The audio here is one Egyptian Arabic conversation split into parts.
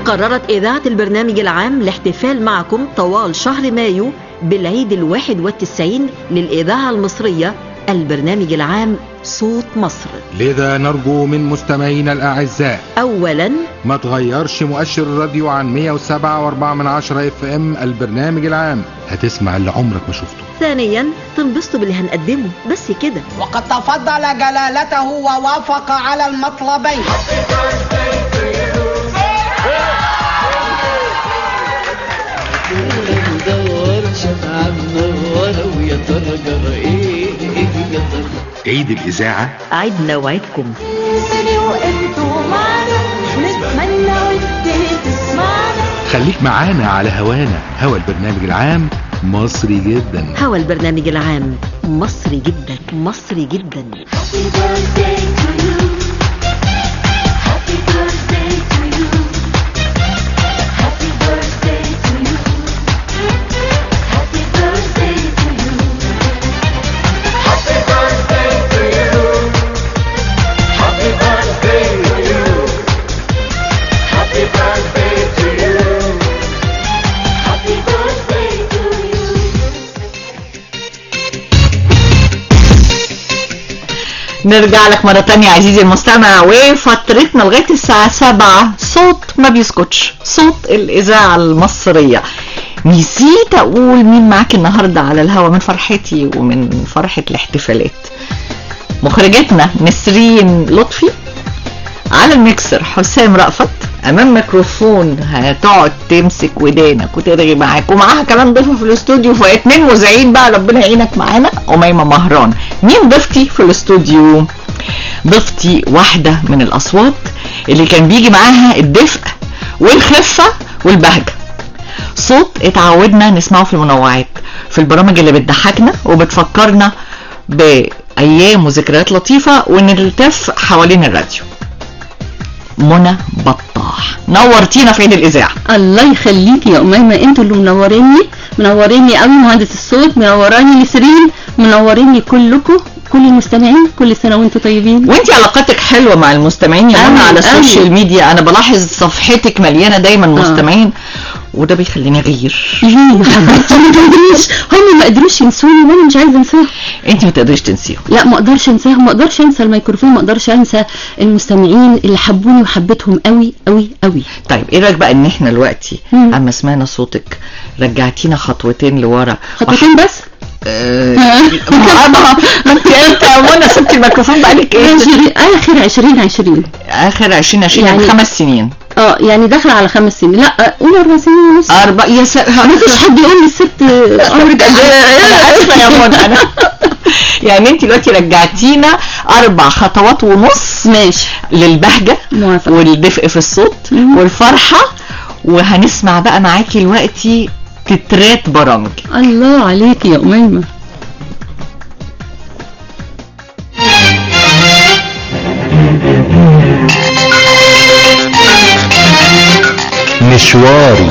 قررت إذاعة البرنامج العام الاحتفال معكم طوال شهر مايو بالعيد الواحد والتسعين للإذاعة المصرية البرنامج العام صوت مصر لذا نرجو من مستمعينا الأعزاء أولا ما تغيرش مؤشر الراديو عن 107 و4 من 10 اف ام البرنامج العام هتسمع اللي عمرك ما شفته ثانيا تنبسطوا باللي هنقدمه بس كده وقد تفضل جلالته ووافق على المطلبين عيد الإذاعة عدنا وعدكم خليك معانا على هوانا هوا البرنامج العام مصري جدا هوا البرنامج العام مصري جدا مصري جدا نرجع لك مرة تانية عزيزي المستمع وفترتنا لغاية الساعة سبعة صوت ما بيسكتش صوت الإذاعة المصرية نسيت أقول مين معاك النهاردة على الهوا من فرحتي ومن فرحة الاحتفالات مخرجتنا نسرين لطفي على الميكسر حسام رأفت امام ميكروفون هتقعد تمسك ودانك وترغي معاك ومعاها كمان ضيفه في الاستوديو فاتنين مذيعين بقى ربنا يعينك معانا اميمه مهران مين ضيفتي في الاستوديو ضيفتي واحده من الاصوات اللي كان بيجي معاها الدفء والخفه والبهجه صوت اتعودنا نسمعه في المنوعات في البرامج اللي بتضحكنا وبتفكرنا بايام وذكريات لطيفه ونلتف حوالين الراديو منى بطاح نورتينا في عيد الاذاعه الله يخليكي يا أميمة انتوا اللي منوريني منوريني قوي مهندس الصوت منوراني نسرين منوريني كلكم كل المستمعين كل سنة وانتوا طيبين وانتي علاقتك حلوه مع المستمعين يا منى أوي، على أوي. السوشيال ميديا انا بلاحظ صفحتك مليانه دايما مستمعين وده بيخليني اغير ليه يا حبيبتي ما قدروش هم ما قدروش ينسوني وانا مش عايزه انساهم انت ما تقدريش تنسيهم لا ما اقدرش انساهم ما اقدرش انسى الميكروفون ما اقدرش انسى المستمعين اللي حبوني وحبيتهم قوي قوي قوي طيب ايه رايك بقى ان احنا دلوقتي مم. اما سمعنا صوتك رجعتينا خطوتين لورا خطوتين بس آه، ما ما ما انت انت يا منى سبتي الميكروفون بقالك ايه عشرين اخر عشرين عشرين اخر 2020 يعني يعني- خمس سنين اه يعني داخله على خمس سنين لا قول اربع سنين ونص اربع يا س... ما فيش حد يقول لي الست عمرك قد ايه انا اسفه يا منى انا يعني انت دلوقتي رجعتينا اربع خطوات ونص ماشي للبهجه موافقة. والدفء في الصوت مم. والفرحه وهنسمع بقى معاكي دلوقتي تترات برامج الله عليك يا أميمة مشواري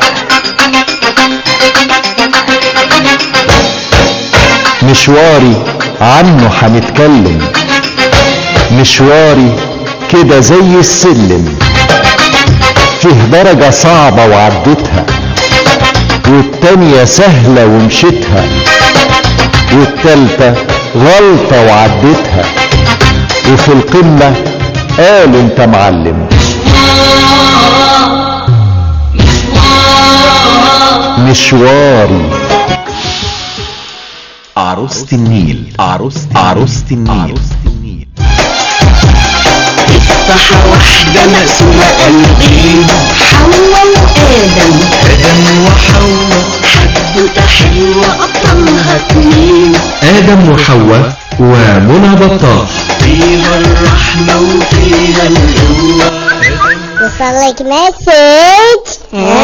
مشواري عنه هنتكلم مشواري كده زي السلم فيه درجة صعبة وعديتها والتانية سهلة ومشيتها والتالتة غلطة وعديتها وفي القمة قالوا انت معلم مشواري عروسة النيل عروسة عروسة النيل تفاحة واحدة مقسومة قلبين حواء وآدم آدم وحواء حدوتة حلوة أبطالها اتنين آدم وحواء ومنى بطاح فيها الرحمة وفيها القوة وصلك مسج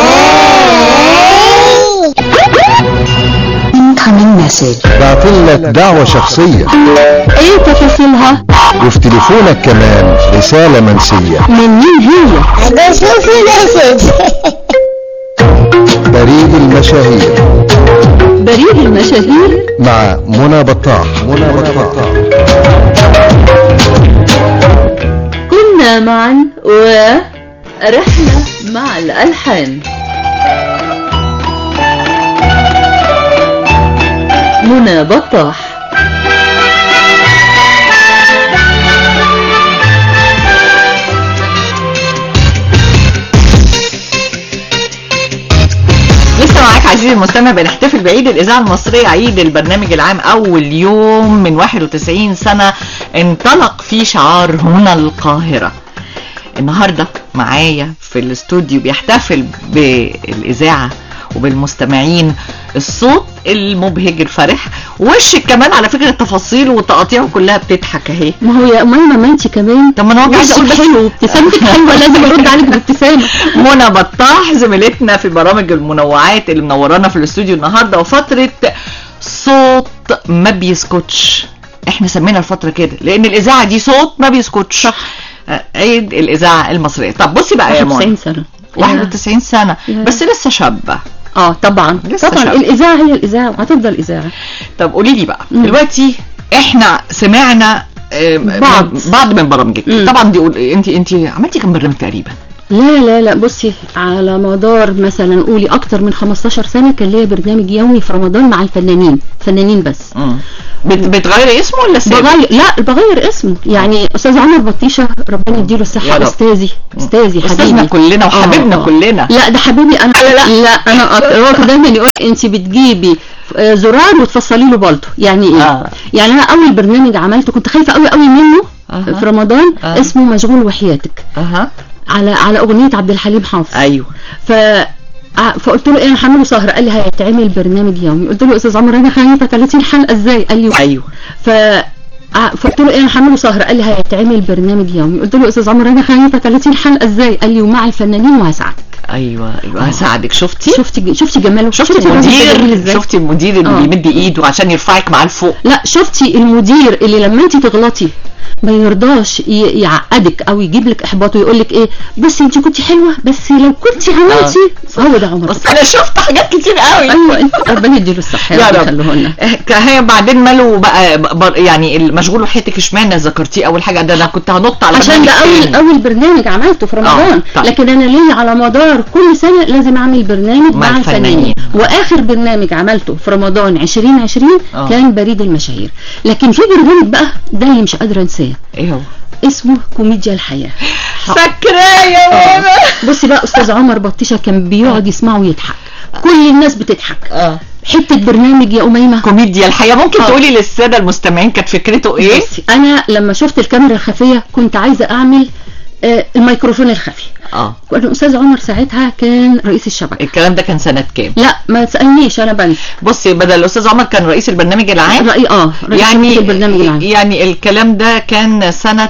incoming message بعتلك دعوة شخصية ايه تفاصيلها وفي تليفونك كمان رسالة منسية من مين هي أقول شوفي مسج بريد المشاهير بريد المشاهير مع منى بطاح منى بطاح كنا معا و رحلة مع الألحان منى بطاح لسه معاك عزيزي المستمع بنحتفل بعيد الإذاعة المصرية عيد البرنامج العام أول يوم من 91 سنة انطلق فيه شعار هنا القاهرة النهاردة معايا في الاستوديو بيحتفل بالإذاعة وبالمستمعين الصوت المبهج الفرح وشك كمان على فكرة التفاصيل وتقاطيعه كلها بتضحك اهي ما هو يا أميمة ما انت كمان طب ما انا عايزه اقول وشك بس حلو ابتسامتك حلوة لازم أرد عليك بابتسامة منى بطاح زميلتنا في برامج المنوعات اللي منورانا في الاستوديو النهارده وفتره صوت ما بيسكتش احنا سمينا الفتره كده لان الاذاعه دي صوت ما بيسكتش صح. آه، عيد الاذاعه المصريه طب بصي بقى يا 91 منى سنة 91 سنه يا. بس لسه شابه اه طبعا لسه طبعا شاب. الإذاعة هي الإذاعة وهتفضل إذاعة طب قولي لي بقى مم. دلوقتي احنا سمعنا آه، بعض. بعض من برامجك مم. طبعا دي قول- انت انت عملتي كام برنامج تقريبا لا لا لا بصي على مدار مثلا قولي اكتر من 15 سنه كان ليا برنامج يومي في رمضان مع الفنانين فنانين بس مم. بت- بتغيري اسمه ولا ثابت؟ بغير لا بغير اسمه يعني استاذ عمر بطيشه ربنا يديله يا الصحه رب. استاذي استاذي استاذنا حبيبي كلنا وحبيبنا آه، آه. كلنا لا ده حبيبي انا لا لا, لا انا أك- هو كان دايما يقول انت بتجيبي آه، زرار وتفصلي له بالطو يعني ايه آه. يعني انا اول برنامج عملته كنت خايفه قوي قوي منه أها. في رمضان آه. اسمه مشغول وحياتك اها على على اغنيه عبد الحليم حافظ ايوه ف ع- فقلت له ايه انا هعمله سهره قال لي هيتعمل برنامج يومي قلت له يا استاذ عمر انا خايفه 30 حلقه ازاي قال لي ايوه ف ع- فقلت له ايه انا هعمله سهره قال لي هيتعمل برنامج يومي قلت له يا استاذ عمر انا خايفه 30 حلقه ازاي قال لي ومع الفنانين وهساعدك ايوه ايوه هساعدك شفتي شفتي شفتي جماله شفتي الراجل ده جميل المدير إزاي؟ شفتي المدير اللي آه. بيمد ايده عشان يرفعك معاه لفوق لا شفتي المدير اللي لما انت تغلطي ما يرضاش ي- يعقدك او يجيب لك احباط ويقول لك ايه بصي انت كنتي حلوه بس لو كنتي عملتي هو ده عمر بس انا شفت حاجات كتير قوي ايوه انت ربنا يديله الصحه يا رب رب يخليه لنا اه، هي بعدين ماله بقى بر يعني المشغول وحياتك اشمعنى ذكرتيه اول حاجه ده انا كنت هنط على عشان ده برنامج اول تاني. اول برنامج عملته في رمضان طيب. لكن انا ليا على مدار كل سنه لازم اعمل برنامج مع مع, الفنانين. الفنانين واخر برنامج عملته في رمضان 2020 آه. كان بريد المشاهير لكن في برنامج بقى ده اللي مش قادره انساه ايه هو اسمه كوميديا الحياه فاكراه يا منى بصي بقى استاذ عمر بطيشه كان بيقعد يسمعه ويضحك كل الناس بتضحك اه حته برنامج يا اميمه كوميديا الحياه ممكن آه. تقولي للساده المستمعين كانت فكرته ايه بصي انا لما شفت الكاميرا الخفيه كنت عايزه اعمل آه، الميكروفون الخفي اه الاستاذ عمر ساعتها كان رئيس الشبكه الكلام ده كان سنه كام لا ما تسالنيش انا بنسى بصي بدل الاستاذ عمر كان رئيس البرنامج العام رأي اه رئيس يعني شبكة البرنامج العام يعني الكلام ده كان سنة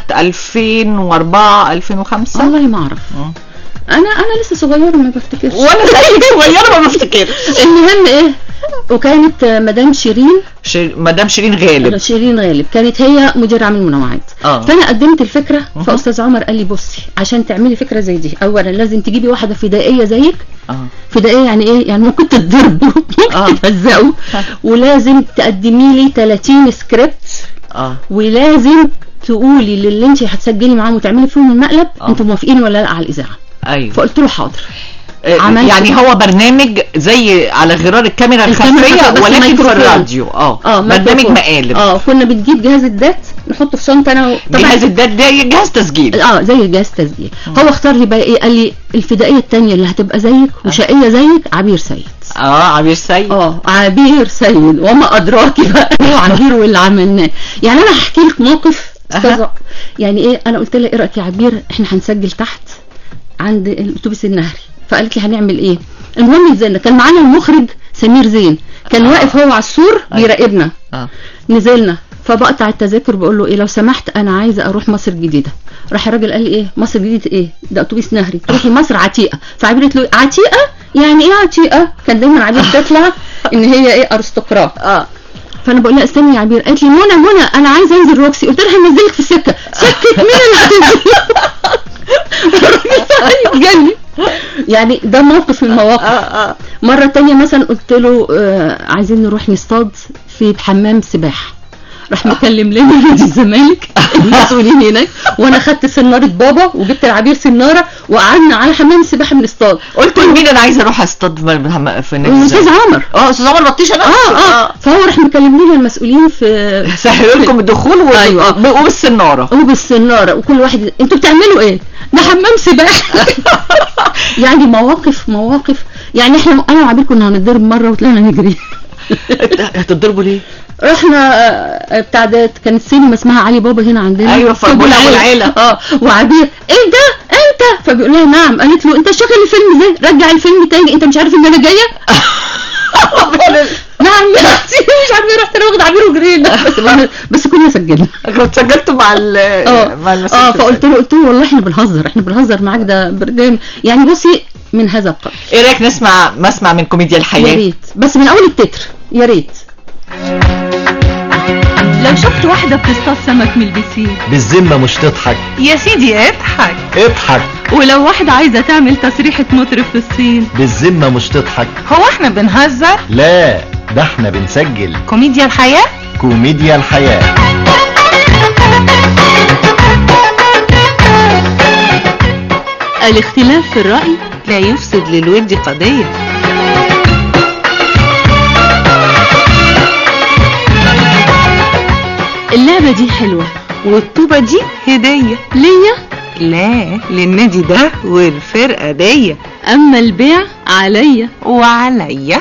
2004 2005 والله ما اعرف مم. انا انا لسه صغيره ما بفتكرش وانا زيك صغيرة ما بفتكرش المهم ايه وكانت آه، مدام شيرين شير- مدام شيرين غالب شيرين غالب كانت هي مدير عام المنوعات اه فانا قدمت الفكره مه. فاستاذ عمر قال لي بصي عشان تعملي فكره زي دي اولا لازم تجيبي واحده فدائيه زيك اه فدائيه يعني ايه يعني ممكن تتضربوا آه. ممكن تتهزقوا ولازم تقدمي لي 30 سكريبت اه ولازم تقولي للي انت هتسجلي معاهم وتعملي فيهم المقلب آه. انتوا موافقين ولا لا على الاذاعه ايوه فقلت له حاضر آه، عملت- يعني هو برنامج زي على غرار الكاميرا الكاميرا الخلفية الخلفية بس ولكن في ميكروفون. الراديو اه اه برنامج ميكروفون. مقالب اه كنا بنجيب جهاز الدات نحطه في شنطه انا و- طبعاً- جهاز الدات ده جهاز تسجيل اه زي جهاز تسجيل هو اختار لي بقى ايه قال لي الفدائيه الثانيه اللي هتبقى زيك وشقيه زيك عبير سيد اه عبير سيد اه عبير سيد وما ادراكي بقى ايه عبير واللي عملناه يعني انا هحكي لك موقف استاذ يعني ايه انا قلت لها ايه رايك يا عبير احنا هنسجل تحت عند الاتوبيس النهري فقالت لي هنعمل ايه المهم نزلنا كان معانا المخرج سمير زين كان آه. واقف هو على السور أيوة. بيراقبنا اه نزلنا فبقطع التذاكر بقول له ايه لو سمحت انا عايزه اروح مصر الجديده راح الراجل قال لي ايه مصر الجديده ايه ده اتوبيس نهري تروحي مصر عتيقه فعبير له عتيقه يعني ايه عتيقه كان دايما عبير تطلع ان هي ايه ارستقراط اه فانا بقول لها استني يا عبير قالت لي منى منى انا عايزه انزل روكسي قلت لها هنزلك في السكه سكه مين اللي هتنزل جالي يعني ده موقف من المواقف اه مرة تانية مثلا قلت له آه عايزين نروح نصطاد في حمام سباحة راح مكلم لنا نادي الزمالك المسؤولين هناك وانا خدت سناره بابا وجبت العبير سناره وقعدنا على حمام السباحه من الاستاد قلت لمين انا عايزه اروح اصطاد في- في النادي الاستاذ الزمالك؟ عمر اه استاذ عمر بطيشه نفسه اه اه فهو راح مكلم لنا المسؤولين في سهلوا لكم الدخول و... ايوه آه. وبالسناره وبالسناره وكل واحد انتوا بتعملوا ايه؟ ده حمام سباحه يعني مواقف مواقف يعني احنا انا وعبير كنا هنتضرب مره وطلعنا نجري هتضربوا ليه؟ رحنا آه، بتاع ده كانت سينما اسمها علي بابا هنا عندنا أيوة، في أبو العيلة. اه وعبير ايه ده انت فبيقول لها نعم قالت له انت شغل الفيلم ده رجع الفيلم تاني انت مش عارف ان انا جايه نعم يا اختي مش عارفه رحت انا واخد عبير وجرينا بس بس كنا سجلنا كنت سجلتوا مع ال اه مع المسؤول اه فقلت له قلت له والله احنا بنهزر احنا بنهزر معاك ده برنامج يعني بصي من هذا القبيل ايه رايك نسمع مسمع من كوميديا يا الحياه ريت بس من اول التتر يا ريت لو شفت واحدة بتصطاد سمك من البسين بالذمة مش تضحك يا سيدي اضحك اضحك ولو واحدة عايزة تعمل تسريحة مطرب في الصين بالذمة مش تضحك هو احنا بنهزر لا ده احنا بنسجل كوميديا الحياة كوميديا الحياة الاختلاف في الرأي لا يفسد للود قضية اللعبة دي حلوة والطوبة دي هدية ليا لا للنادي ده والفرقة دي أما البيع عليا وعليا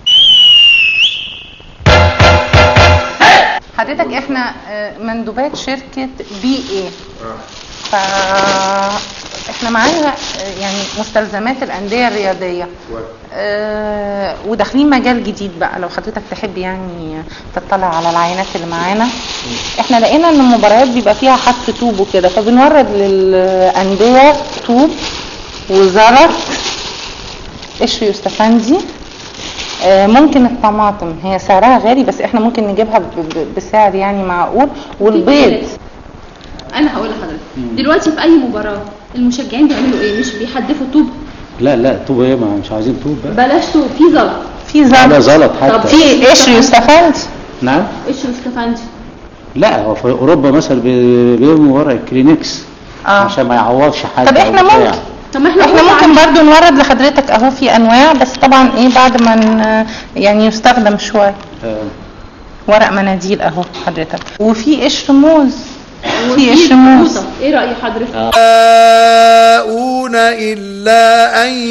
حضرتك احنا آه، مندوبات شركة بي اي ف احنا معانا آه، يعني مستلزمات الأندية الرياضية آه، وداخلين مجال جديد بقى لو حضرتك تحب يعني تطلع على العينات اللي معانا احنا لقينا ان المباريات بيبقى فيها حط طوب وكده فبنورد للأندية طوب وزلط قشر يوستفندي آه، ممكن الطماطم هي سعرها غالي بس احنا ممكن نجيبها ب- ب- بسعر يعني معقول والبيض انا هقول لحضرتك دلوقتي في اي مباراه المشجعين بيعملوا ايه مش بيحدفوا طوب لا لا طوب ايه ما مش عايزين طوب بقى بلاش طوب في زلط في لا زلط حتى طب في قشر يوستفندي نعم قشر اسكافندي لا هو في اوروبا مثلا بي- بيرموا ورق الكلينكس اه عشان ما يعورش حد طب أو احنا بتاع. ممكن طب ما احنا احنا قلنا ممكن برضو نورد لحضرتك اهو في انواع بس طبعا ايه بعد ما ن- يعني يستخدم شويه آه. ورق مناديل اهو حضرتك وفي قشر موز في وفي قشر موز فوطة. ايه راي حضرتك يشاءون إلا أن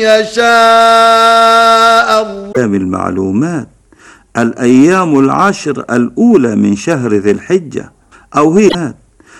يشاء الله أيام المعلومات الأيام العشر الأولى من شهر ذي الحجة أو هي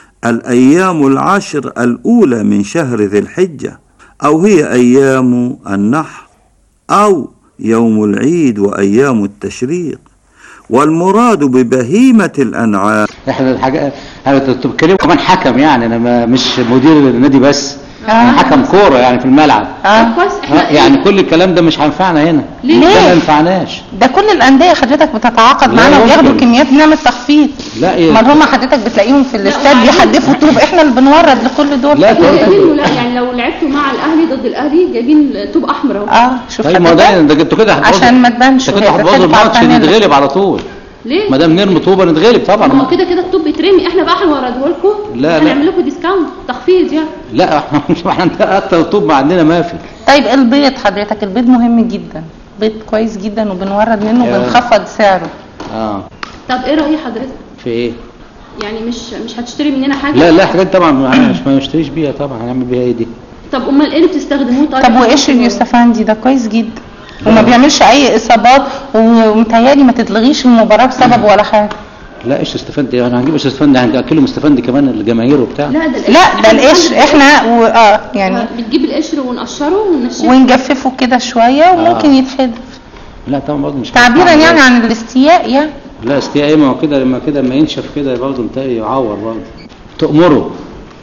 الأيام العشر الأولى من شهر ذي الحجة أو هي أيام النحر أو يوم العيد وأيام التشريق والمراد ببهيمة الأنعام احنا الحاجة انا كنت بتكلم كمان حكم يعني انا ما مش مدير النادي بس انا حكم كورة يعني في الملعب اه كويس آه، يعني كل الكلام ده مش هينفعنا هنا ليه؟ ده ما ينفعناش ده كل الانديه حضرتك بتتعاقد لا معانا يمكن. وبياخدوا كميات بنعمل تخفيض لا إيه؟ امال هم حضرتك بتلاقيهم في الاستاد بيحدفوا طوب احنا اللي بنورد لكل دول لا، احنا جايبين لا يعني لو لعبتوا مع الاهلي ضد الاهلي جايبين طوب احمر اهو اه شوف طيب ما هو ده ده انتوا كده هتبوظوا- عشان ما تبانش انتوا وهي كده هتبوظوا بتدفع الماتش فنان. نتغلب على طول ليه؟ ما دام نرمي طوبه نتغلب طبعا ما هو كده كده الطوب بيترمي احنا بقى هنورده لكم لا، لا. هنعمل لكم ديسكاونت تخفيض يعني لا احنا مش احنا اكتر طوب ما عندنا ما في طيب البيض حضرتك البيض مهم جدا بيض كويس جدا وبنورد منه يا. وبنخفض سعره اه طب ايه راي حضرتك في ايه يعني مش مش هتشتري مننا حاجه لا لا حاجات طبعا ما مش ما نشتريش بيها طبعا هنعمل بيها ايه دي طب امال ايه اللي بتستخدموه طيب طب وقشر اليوسفندي ده كويس جدا وما بيعملش اي اصابات ومتهيألي ما تتلغيش المباراه بسبب ولا حاجه لا ايش استفندي انا هنجيب ايش استفندي هناكلهم استفندي كمان الجماهير وبتاع لا ده القشر لا ده القشر احنا و... اه يعني بتجيب القشر ونقشره وننشفه ونجففه كده شويه وممكن يتحدف لا طبعا برضه مش تعبيرا هينفع. يعني عن الاستياء يعني لا استياء ايه ما هو كده لما كده لما ينشف كده برضه انتهي يعور برضه تأمره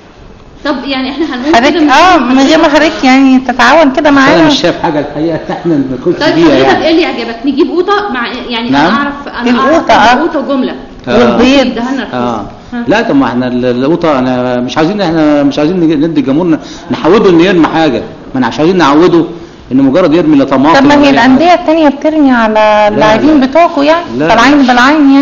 طب يعني احنا هنقول حضرتك كده اه من غير ما حضرتك يعني تتعاون كده انا معانا مش شايف حاجه الحقيقه احنا ما ناكلش طيب بيها حضرتك يعني ايه اللي يعجبك نجيب قوطه مع يعني نعم. انا اعرف انا القوطة، اعرف آه. قوطه وجمله آه. والبيض. يديها لنا رخيص. اه ها. لا طب ما احنا ال- القوطه انا مش عايزين احنا مش عايزين نجي- ندي الجمهور نحوده انه يرمي حاجه ما احنا مش عايزين نعوده انه مجرد يرمي لا طماطم طب ما ولا هي أي حاجة. الانديه التانية بترمي على اللاعبين بتوعكم يعني لا. طالعين بالعين يعني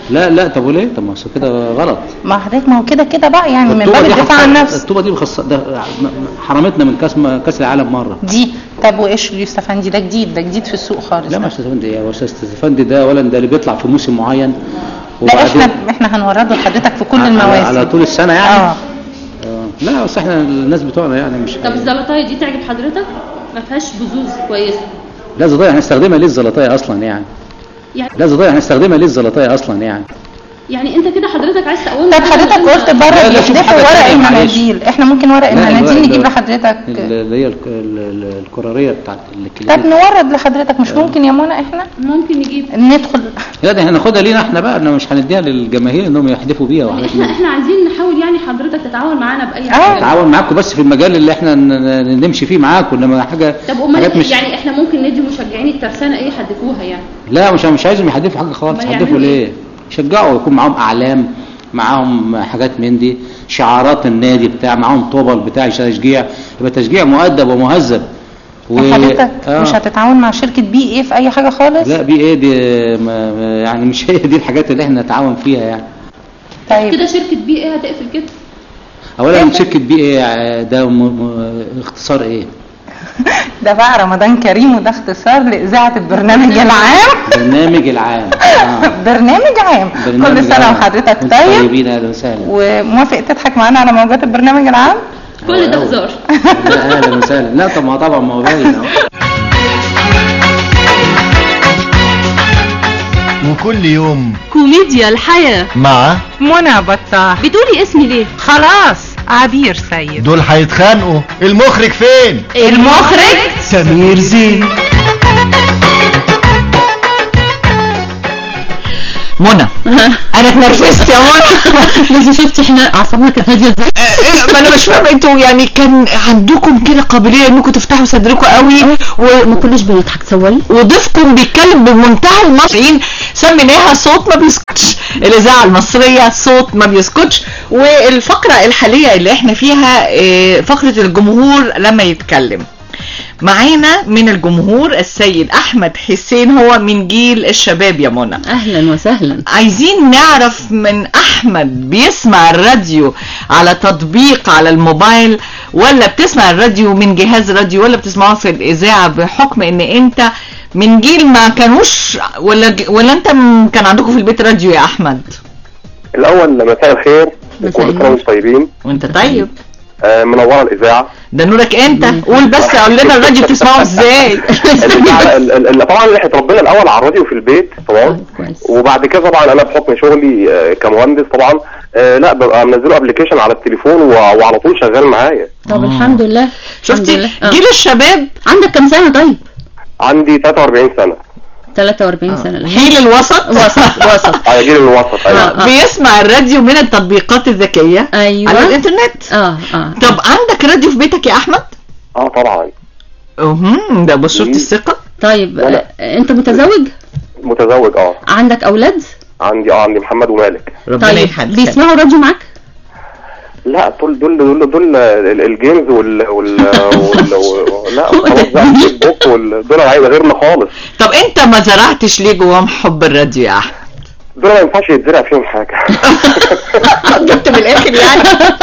لا لا طب وليه طب ما أصل كده غلط ما حضرتك ما هو كده كده بقى يعني من الطوبة باب دي الدفاع عن حط- النفس الطوبة دي مخص... ده حرمتنا من كاس كاس العالم مرة دي طب وايش اليوسف افندي ده جديد ده جديد في السوق خالص لا ما استاذ فندي يا استاذ فندي ده ولا ده اللي بيطلع في موسم معين لا احنا احنا هنورده لحضرتك في كل على, المواسم على طول السنة يعني اه آه. لا بس احنا الناس بتوعنا يعني مش طب الزلطايه دي تعجب حضرتك ما فيهاش بذوذ كويسه لا زلطايه هنستخدمها ليه الزلطايه اصلا يعني يعني لا زلطايه هنستخدمها ليه الزلطايه اصلا يعني يعني انت كده حضرتك عايز تقول طب حضرتك قلت بره لا، لا، شوف بيحدفوا حاجة ورق تانية، معلش. المناديل احنا ممكن ورق لا، لا، المناديل لا، نجيب لا. لحضرتك اللي هي الك- ال- ال- الكراريه بتاعت طب الكليه نورد لحضرتك مش ممكن يا منى احنا ممكن نجيب ندخل لا ده هناخدها لينا احنا بقى انه مش هنديها للجماهير انهم يحدفوا بيها وحاجات احنا من- احنا عايزين نحاول يعني حضرتك تتعاون معانا باي حاجه نتعاون معاكم بس في المجال اللي احنا ن- ن- نمشي فيه معاكم انما حاجه طب حاجات امال مش يعني احنا ممكن ندي مشجعين الترسانه ايه يحدفوها يعني لا مش مش عايزهم يحدفوا حاجه خالص أمال يحدفوا يعملوا ليه يشجعوا يكون معاهم اعلام معاهم حاجات من دي شعارات النادي بتاع معاهم طوبل بتاع تشجيع يبقى تشجيع مؤدب ومهذب طب حضرتك آه. مش هتتعاون مع شركه بي ايه في اي حاجه خالص لا بي ايه دي ما ما- يعني مش هي دي الحاجات اللي احنا نتعاون فيها يعني طيب كده شركه بي ايه هتقفل كده اولا شركه بي ايه ده م... م... اختصار ايه ده بقى رمضان كريم وده اختصار لاذاعه البرنامج العام برنامج العام آه. برنامج عام برنامج كل سنه العام. وحضرتك وانتم طيب طيبين اهلا وسهلا وموافق تضحك معانا على موجات البرنامج العام كل ده هزار لا، اهلا وسهلا لا طب ما طبعا ما هو باين اهو وكل يوم كوميديا الحياة مع منى بطاح بتقولي اسمي ليه خلاص عبير سيد دول هيتخانقوا المخرج فين المخرج سمير زين منى انا اتنرفزت يا منى بس شفتي احنا اعصابنا كانت هاديه ازاي ما انا مش فاهمه انتوا يعني كان عندكم كده قابليه انكم تفتحوا صدركم قوي وما كناش بنضحك تصوري وضيفكم بيتكلم بمنتهى المصريين سميناها صوت ما بيسكتش الاذاعه المصريه صوت ما بيسكتش والفقره الحاليه اللي احنا فيها آه، فقره الجمهور لما يتكلم معانا من الجمهور السيد احمد حسين هو من جيل الشباب يا منى اهلا وسهلا عايزين نعرف من احمد بيسمع الراديو على تطبيق على الموبايل ولا بتسمع الراديو من جهاز راديو ولا بتسمعه في الاذاعه بحكم ان انت من جيل ما كانوش ولا ولا انت م- كان عندكم في البيت راديو يا احمد الاول مساء الخير وكل سنه وانتم طيبين وانت طيب آه منوره الاذاعه ده نورك انت قول بس قول لنا الراديو بتسمعه ازاي الإذاعة- ال- ال- ال- طبعا احنا اتربينا الاول على الراديو في البيت طبعا وبعد كده طبعا انا بحكم شغلي آه، كمهندس طبعا آه، لا ببقى منزله ابلكيشن على التليفون و- وعلى طول شغال معايا طب الحمد لله شفتي الحمد لله. آه. جيل الشباب عندك كام سنه طيب عندي 43 سنه 43 سنه جيل الوسط وسط وسط اه جيل الوسط ايوه بيسمع الراديو من التطبيقات الذكيه ايوه على الانترنت اه اه طب عندك راديو في بيتك يا احمد اه طبعا اهم ده بشرط الثقه طيب آه، انت متزوج متزوج اه عندك اولاد عندي اه عندي محمد ومالك طيب بيسمعوا راديو معاك لا دول دول دول دول ال- الجيمز وال وال, وال... وال... لا خلاص بقى الفيسبوك وال... دول عايز غيرنا خالص طب انت ما زرعتش ليه جواهم حب الراديو يا احمد دول ما ينفعش يتزرع فيهم حاجه جبت من الاخر يعني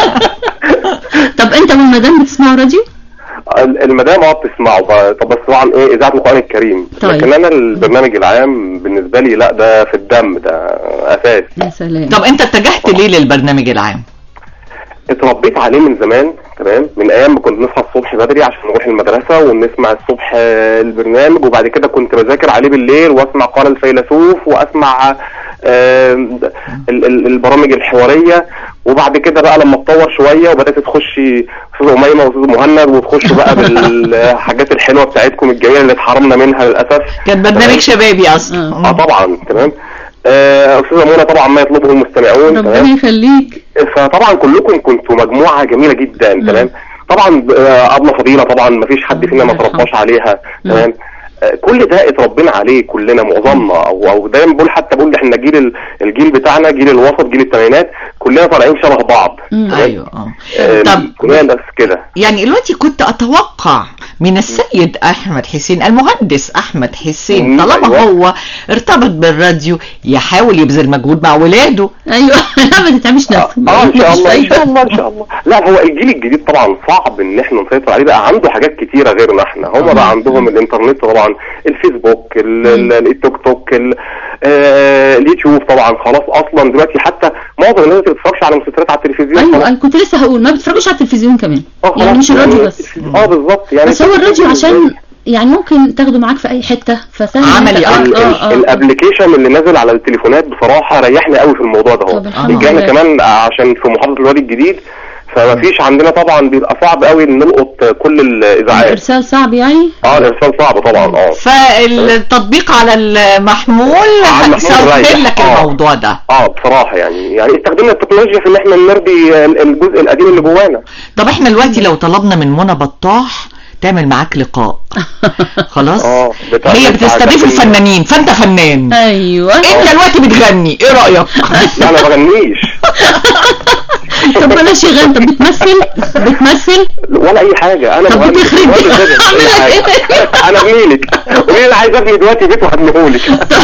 طب انت والمدام بتسمعوا راديو ال- المدام اه بتسمعه ب- طب بس طبعا ايه اذاعه القران الكريم طيب. لكن انا البرنامج العام بالنسبه لي لا ده في الدم ده اساس يا سلام طب انت اتجهت ليه للبرنامج العام اتربيت عليه من زمان تمام من ايام ما كنا نصحى الصبح بدري عشان نروح المدرسه ونسمع الصبح آه، البرنامج وبعد كده كنت بذاكر عليه بالليل واسمع قال الفيلسوف واسمع آه، ال- ال- البرامج الحواريه وبعد كده بقى لما اتطور شويه وبدات تخشي استاذ اميمه واستاذ مهند وتخشوا بقى بالحاجات الحلوه بتاعتكم الجميله اللي اتحرمنا منها للاسف كان برنامج شبابي اصلا اه طبعا تمام آه، استاذه منى طبعا ما يطلبه المستمعون تمام ربنا يخليك فطبعا كلكم كنتوا مجموعه جميله جدا تمام طبعا آه، ابله فضيله طبعا ما فيش حد فينا ما ترباش عليها تمام آه، كل ده اتربينا عليه كلنا معظمنا او او دايما بقول حتى بقول احنا جيل ال- الجيل بتاعنا جيل الوسط جيل الثمانينات كلنا طالعين شبه بعض تمام؟ ايوه اه آه، طب كلنا بس كده يعني دلوقتي كنت اتوقع من السيد احمد حسين المهندس احمد حسين مم، طالما أيوة. هو ارتبط بالراديو يحاول يبذل مجهود مع ولاده ايوه لا ما تتعبش نفسك اه ان شاء مفيش الله ان فايدة. شاء الله ان شاء الله لا هو الجيل الجديد طبعا صعب ان احنا نسيطر عليه بقى عنده حاجات كتيره غيرنا احنا هم بقى عندهم الانترنت طبعا الفيسبوك ال- ال- التيك توك ال- آه، اليوتيوب طبعا خلاص اصلا دلوقتي حتى معظم الناس ما بتتفرجش على مسلسلات على التلفزيون ايوه انا كنت لسه هقول ما بتتفرجوش على التلفزيون كمان آه، خلاص، يعني مش الراديو يعني بس اه بالظبط يعني بس هو الراديو عشان يعني ممكن تاخده معاك في اي حته فسهل إن أنت- ال- اه ال- اه اه الابلكيشن اللي نازل على التليفونات بصراحه ريحني قوي في الموضوع ده طب هو الحمد يمكن احنا لله. كمان عشان في محافظه الوادي الجديد فما فيش عندنا طبعا بيبقى صعب قوي ان نلقط كل الاذاعات الارسال صعب يعني اه الارسال صعب طبعا اه فالتطبيق على المحمول على المحمول سهل رايح. لك آه. الموضوع ده اه بصراحه يعني يعني استخدمنا التكنولوجيا في ان احنا نرضي ال- الجزء القديم اللي جوانا طب احنا دلوقتي لو طلبنا من منى بطاح تعمل معاك لقاء خلاص اه بتاع- هي بتاع- بتستضيف الفنانين فانت فنان ايوه انت دلوقتي بتغني ايه رايك لا انا ما بغنيش طب بلاش يغني انت بتمثل بتمثل ولا اي حاجه انا طب مهندس بتخرج ولا كده، اعمل أي لك حاجة. ايه انا ابنيلك ومين اللي عايز ابني دلوقتي بيت وهبنيهولك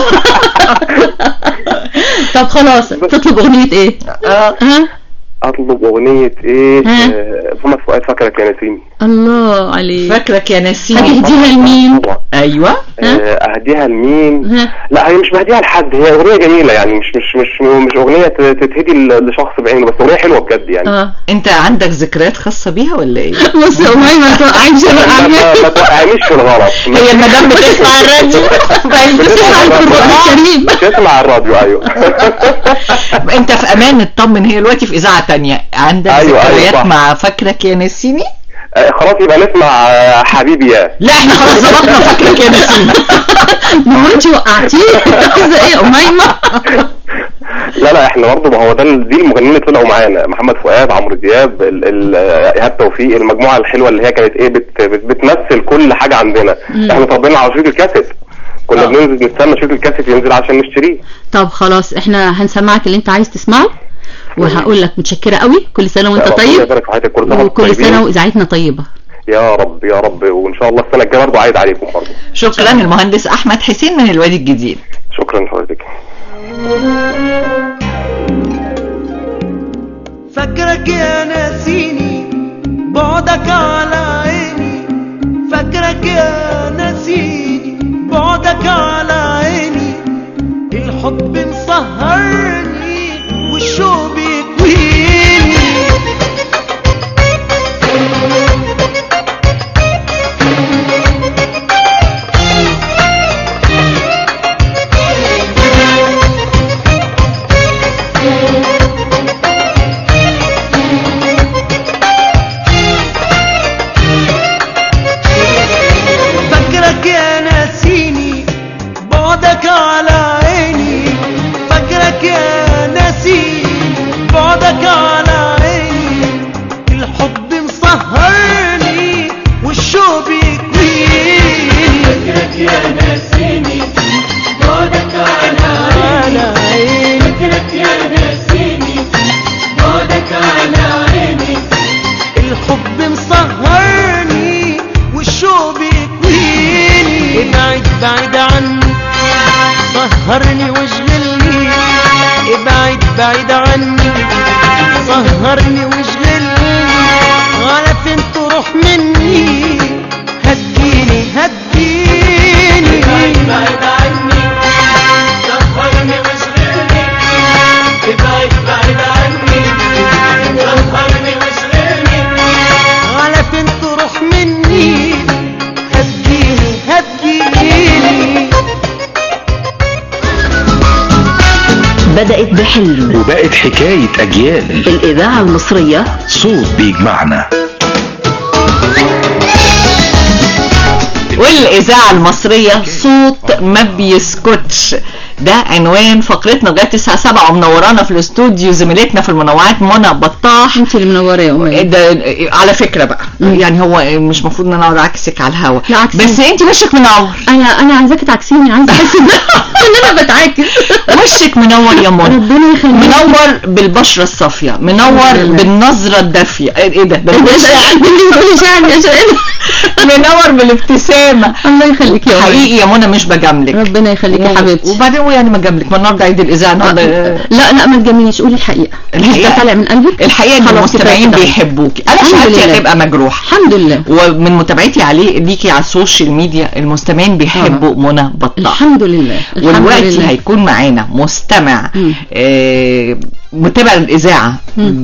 طب خلاص تطلب اغنيه ايه ها اطلب اغنيه ايه آه، محمد فؤاد فاكرك يا نسيمي الله عليك فاكرك يا نسيم هتهديها لمين ايوه آه، اهديها لمين ها لا هي مش بهديها لحد هي اغنيه جميله يعني مش مش مش مش اغنيه ت- تتهدي ل- لشخص بعينه بس اغنيه حلوه بجد يعني اه انت عندك ذكريات خاصه بيها ولا ايه بص يا امي ما توقعيش ما- ما- ما توقعنيش في الغلط هي المدام بتسمع الراديو بقى بتسمع القرآن الكريم بتسمع الراديو ايوه انت في امان اطمن هي دلوقتي في اذاعه تانية عندك أيوة، أيوة، ذكريات صح. مع فاكرك يا نسيني آه، خلاص يبقى نسمع آه، حبيبي يا لا احنا خلاص ظبطنا فاكرك يا نسيني ما هو انت وقعتيه عايزه ايه يا اميمه لا لا احنا برضه ما هو ده ال- دي المغنيين اللي طلعوا معانا محمد فؤاد عمرو دياب ال- ال- آه، ايهاب توفيق المجموعه الحلوه اللي هي كانت ايه بت بت بتمثل كل حاجه عندنا مم. احنا اتربينا على شريط الكاسيت كنا بننزل نستنى شريط الكاسيت ينزل عشان نشتريه طب خلاص احنا هنسمعك اللي انت عايز تسمعه وهقول لك متشكره قوي كل سنه وانت ربنا طيب يبارك في حياتك كل سنه وانتم وكل طيبين. سنه واذاعتنا طيبه يا رب يا رب وان شاء الله السنه الجايه برضه عايد عليكم برضه شكرا المهندس احمد حسين من الوادي الجديد شكرا لحضرتك فاكرك يا ناسيني بعدك على عيني فاكرك يا ناسيني بعدك على عيني الحب مسهرني والشوق بيكويني فاكرك يا ناسيني بعدك على عيني فاكرك يا ناسيني بعدك على عيني الحب مسهرني والشوق بيكويني فاكرك يا ناسيني بعدك على عيني فاكرك يا ناسيني بعدك على عيني الحب مسهرني والشوق بيكويني ابعد بعيد عني سهرني واشغلني ابعد بعيد عني سهرني واشغلني على فين تروح مني هديني هديني ابعد بعيد عني سهرني واشغلني ابعد بعيد عني سهرني واشغلني على فين تروح مني هديني هديني بدأت بحلم وبقت حكاية أجيال الإذاعة المصرية صوت بيجمعنا والإذاعة المصرية صوت ما بيسكتش ده عنوان فقرتنا لغايه الساعه 7 ومنورانا في الاستوديو زميلتنا في المنوعات منى بطاح انت اللي منوره يا امي ده على فكره بقى يعني هو مش المفروض ان انا اقعد اعكسك على الهوا لا عكسيني. بس انت وشك منور انا انا عايزاكي تعكسيني عايزه احس ان إن انا بتعاكس وشك منور يا منى ربنا يخليك منور بالبشره الصافيه منور بالنظره الدافيه ايه ده ده بتقولي شعر يا شعر منور بالابتسامه الله يخليك يا أمي. حقيقي يا منى مش بجاملك ربنا يخليك يا حبيبتي وبعدين هو يعني ما جاملك ما النهارده عيد الاذاعه النهارده لا لا ما تجامليش قولي الحقيقه مش ده طالع من قلبك الحقيقه ان خلاص المستمعين كفاية كده. بيحبوكي انا الحمد شهادتي لله. هتبقى مجروحه الحمد لله ومن متابعتي عليه ليكي على السوشيال ميديا المستمعين بيحبوا منى بطاح الحمد لله الحمد والوقت لله. هيكون معانا مستمع مم. آه متابع الاذاعه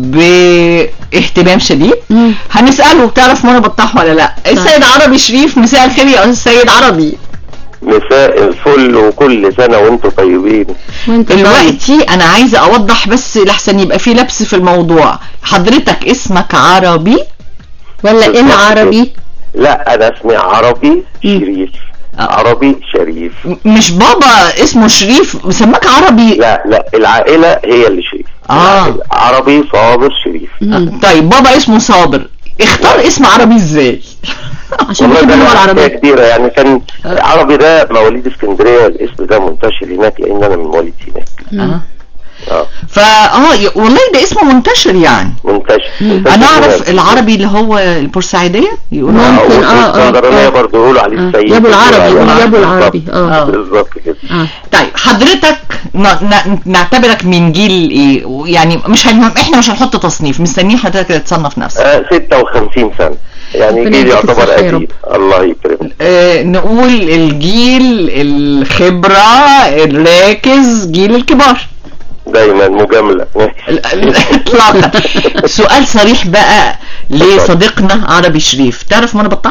باهتمام شديد مم. هنساله تعرف منى بطاح ولا لا السيد عربي شريف مساء الخير يا سيد عربي مساء الفل وكل سنة وانتم طيبين وانت طيب. دلوقتي انا عايزه اوضح بس لحسن يبقى في لبس في الموضوع حضرتك اسمك عربي ولا ان عربي لا انا اسمي عربي شريف عربي شريف مش بابا اسمه شريف مسماك عربي لا لا العائلة هي اللي شريف اه العائلة. عربي صابر شريف طيب بابا اسمه صابر اختار اسم عربي ازاي عشان والله بحب ده اللغه حكاية العربيه كبيرة يعني كان عربي ده مواليد اسكندرية الاسم ده منتشر هناك لان انا من مواليد هناك اه اه فا اه ي- والله ده اسمه منتشر يعني منتشر منتشر انا اعرف هناك. العربي اللي هو البورسعيديه يقولوا آه، ممكن، آه، آه، والاسكندرانية آه. برضه يقولوا عليه آه. السيد يا ابو العربي يقولوا عليه يا ابو بالظبط. العربي اه بالظبط كده اه طيب حضرتك ن... ن... نعتبرك من جيل ايه يعني مش هن... احنا مش هنحط تصنيف مستنيين حضرتك تصنف نفسك آه 56 سنة يعني ربنا جيل يديك يعتبر الصحة يا قديم الله يكرمك آه نقول الجيل الخبرة الراكز جيل الكبار دايما مجاملة ال- ال- اطلاقا سؤال صريح بقى لصديقنا عربي شريف تعرف منى بطاح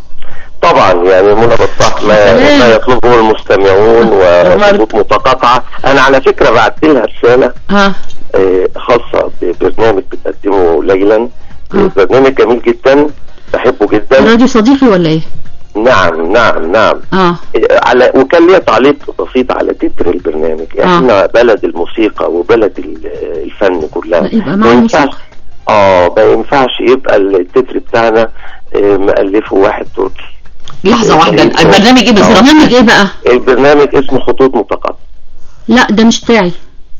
طبعا يعني منى بطاح ما, ما يطلبه المستمعون وخطوط متقاطعة انا على فكرة بعت لها رسالة ها آه، خاصة ببرنامج بتقدمه ليلا برنامج جميل جدا بحبه جدا الراديو صديقي ولا ايه نعم نعم نعم اه على وكان ليا تعليق بسيط على تتر البرنامج احنا بلد الموسيقى وبلد ال- الفن كلها لا، يبقى ما مع ينفعش الموسيقى. اه ما ينفعش يبقى التتر بتاعنا آه، مؤلفه واحد تركي لحظة واحدة البرنامج ايه بالظبط برنامج ايه بقى البرنامج اسمه خطوط متقاطعة لا ده مش بتاعي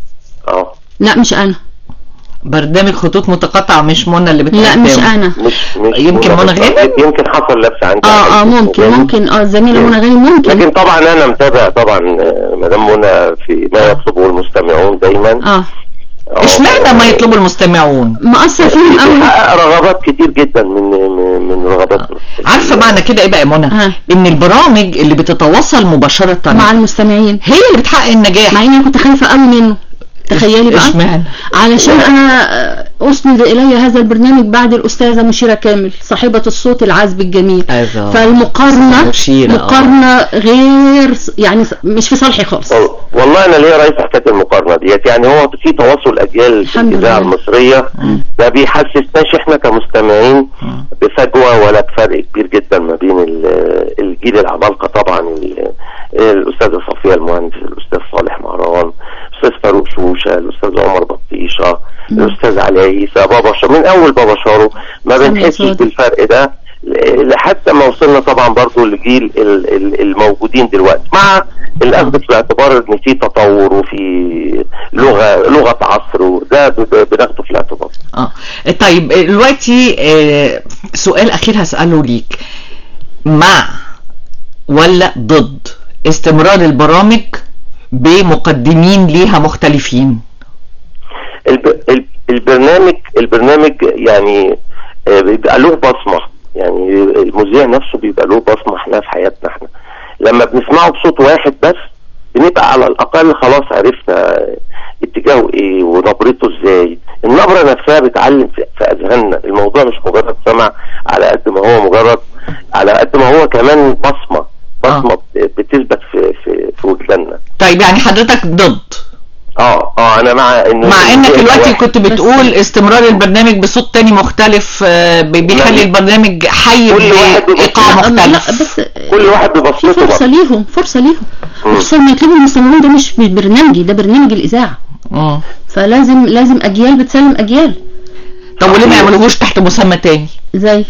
اه لا مش انا برنامج خطوط متقاطعة مش منى اللي بتقدمه لا مش انا مش مش يمكن منى غانم يمكن حصل لبس عندي اه اه ممكن ممكن اه الزميله منى غانم ممكن لكن طبعا انا متابع طبعا آه، مدام منى في ما يطلبه المستمعون دايما اه آه، اشمعنى ما يطلبوا المستمعون مأثر فيهم قوي بيحقق رغبات كتير جدا من من, من رغبات عارفة معنى كده ايه بقى يا منى ها. ان البرامج اللي بتتواصل مباشرة مع المستمعين هي اللي بتحقق النجاح مع اني أنا كنت خايفه قوي منه تخيلي بقى اشمعنى علشان انا آه، اسند الي هذا البرنامج بعد الاستاذه مشيره كامل صاحبه الصوت العذب الجميل أيوة. فالمقارنه مشيرة، آه. مقارنه غير يعني مش في صالحي خالص وال- والله انا ليا راي في حكايه المقارنه ديت يعني هو في تواصل اجيال في الحمد الاذاعه لله. المصريه ما بيحسسناش احنا كمستمعين بفجوه ولا بفرق كبير جدا ما بين ال- الجيل العمالقه طبعا ال- الاستاذه صفيه المهندس الاستاذ صالح مهران الاستاذ فاروق شوشه الاستاذ عمر بطيشه الاستاذ علي عيسى بابا شارو من اول بابا شارو ما سامي بنحسش صادق. بالفرق ده لحتى ما وصلنا طبعا برضو لجيل ال- ال- الموجودين دلوقتي مع الاخذ في الاعتبار ان في تطور وفي لغه لغه عصر وده ب- ب- بناخده في الاعتبار اه طيب دلوقتي آه، سؤال اخير هسأله ليك مع ولا ضد استمرار البرامج بمقدمين ليها مختلفين الب... الب- البرنامج البرنامج يعني آه، بيبقى له بصمه يعني المذيع نفسه بيبقى له بصمه احنا في حياتنا احنا لما بنسمعه بصوت واحد بس بنبقى على الاقل خلاص عرفنا اتجاهه ايه ونبرته ازاي النبره نفسها بتعلم في في اذهاننا الموضوع مش مجرد سمع على قد ما هو مجرد على قد ما هو كمان بصمه بصمه بتثبت في في في وجداننا طيب يعني حضرتك ضد اه اه اه انا مع انه مع انك يبقى دلوقتي واحد. كنت بتقول استمرار البرنامج بصوت تاني مختلف آه، بي- بيخلي البرنامج حي كل واحد بايقاع لا مختلف بس كل واحد في ببساطته فرصة برضه. ليهم فرصة ليهم خصوصا ما يطلبوا المستمعين ده مش مش برنامجي ده برنامج الإذاعة مم. فلازم لازم أجيال بتسلم أجيال طب وليه ما يعملوهوش تحت مسمى تاني زي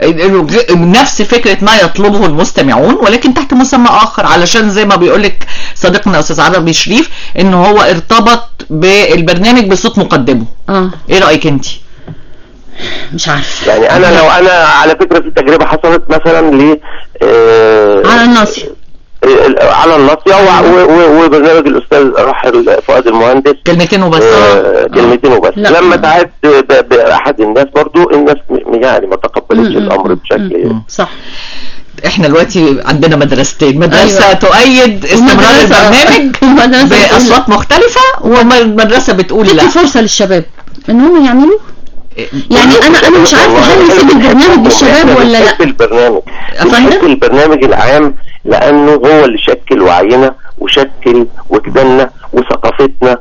نفس فكرة ما يطلبه المستمعون ولكن تحت مسمى آخر علشان زي ما بيقولك صديقنا أستاذ عربي شريف إن هو ارتبط بالبرنامج بصوت مقدمه اه إيه رأيك أنت؟ مش عارف يعني انا لو انا على فكره في تجربه حصلت مثلا ل آه، على الناصية آه، على الناصيه و- و- و- وبرنامج الاستاذ راحل فؤاد المهندس كلمتين وبس آه، كلمتين وبس لا. لما دعيت ب- باحد الناس برضو الناس م- يعني ما تقبلتش الامر بشكل صح احنا دلوقتي عندنا مدرستين مدرسة أيوة. تؤيد استمرار ومدرسة- البرنامج ومدرسة بتقول بأصوات مختلفة ومدرسة بتقول لا تدي فرصة للشباب ان هم يعملوا يعني انا انا مش عارفه هل نسيب البرنامج للشباب ولا لا بنحب البرنامج أفندم؟ بنحب البرنامج العام لانه هو اللي شكل وعينا وشكل وجداننا وثقافتنا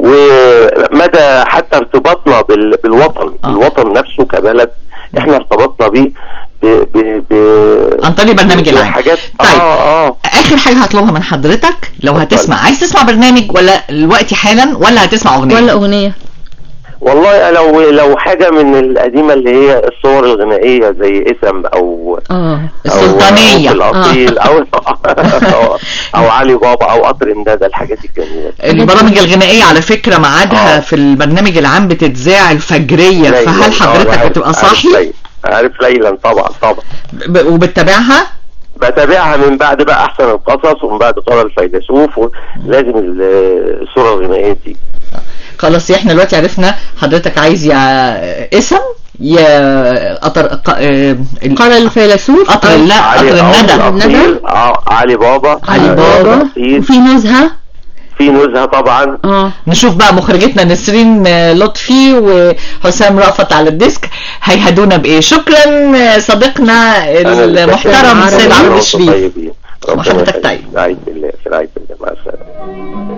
ومدى حتى ارتباطنا بال- بالوطن الوطن نفسه كبلد احنا ارتبطنا بيه ب ب ب عن طريق برنامج العام حاجات طيب. اه اه اخر حاجة هطلبها من حضرتك لو هتسمع عايز تسمع برنامج ولا دلوقتي حالا ولا هتسمع اغنية ولا اغنيه والله لو لو حاجه من القديمه اللي هي الصور الغنائيه زي اسم او اه السلطانية. او الاصيل او او, أو علي بابا او قطر امداد الحاجات الجميله البرامج الغنائية على فكرة ميعادها آه. في البرنامج العام بتتذاع الفجرية ليلاً. فهل آه، حضرتك عارف- بتبقى عارف صاحي ليلاً. عارف ليلا طبعا طبعا ب- وبتتابعها بتابعها من بعد بقى احسن القصص ومن بعد طلال الفيلسوف ولازم ال- الصوره الغنائيه دي خلاص احنا دلوقتي عرفنا حضرتك عايز يا اسم يا قطر ق- آه، ال- قال الفيلسوف قطر لا علي قطر آه، الندى الأصيل، آه، علي بابا علي آه، بابا الأصيل. وفي نزهه في نزهه طبعا اه نشوف بقى مخرجتنا نسرين آه، لطفي وحسام رأفت على الديسك هيهدونا بايه شكرا آه، صديقنا أنا اللي المحترم فاكر. السيد عربي وأنتم الشريف طيبين. ربنا وحضرتك يخليك. طيب. في رعاية الله في رعاية الله مع السلامة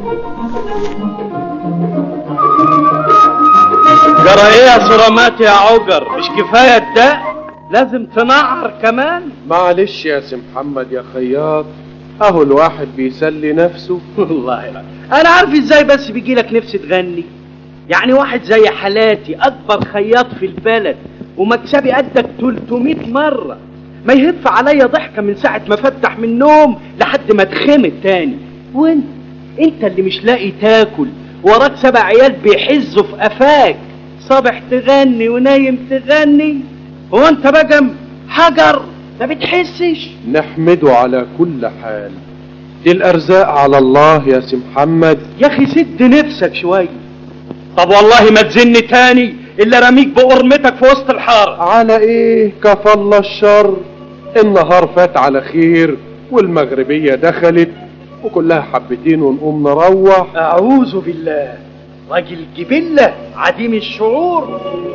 جرى ايه يا صرامات يا عجر مش كفايه الدق لازم تنعر كمان معلش يا سي محمد يا خياط اهو الواحد بيسلي نفسه والله لا انا عارف ازاي بس بيجي لك نفس تغني يعني واحد زي حالاتي اكبر خياط في البلد ومكسبي قدك 300 مره ما يهف عليا ضحكه من ساعه ما فتح من النوم لحد ما اتخمت تاني وانت انت اللي مش لاقي تاكل وراك سبع عيال بيحزوا في قفاك صبح تغني ونايم تغني هو انت بقى حجر ما بتحسش نحمده على كل حال دي الارزاق على الله يا سي محمد يا اخي سد نفسك شويه طب والله ما تزن تاني الا رميك بقرمتك في وسط الحاره على ايه كفى الله الشر النهار فات على خير والمغربية دخلت وكلها حبتين ونقوم نروح اعوذ بالله راجل جبله عديم الشعور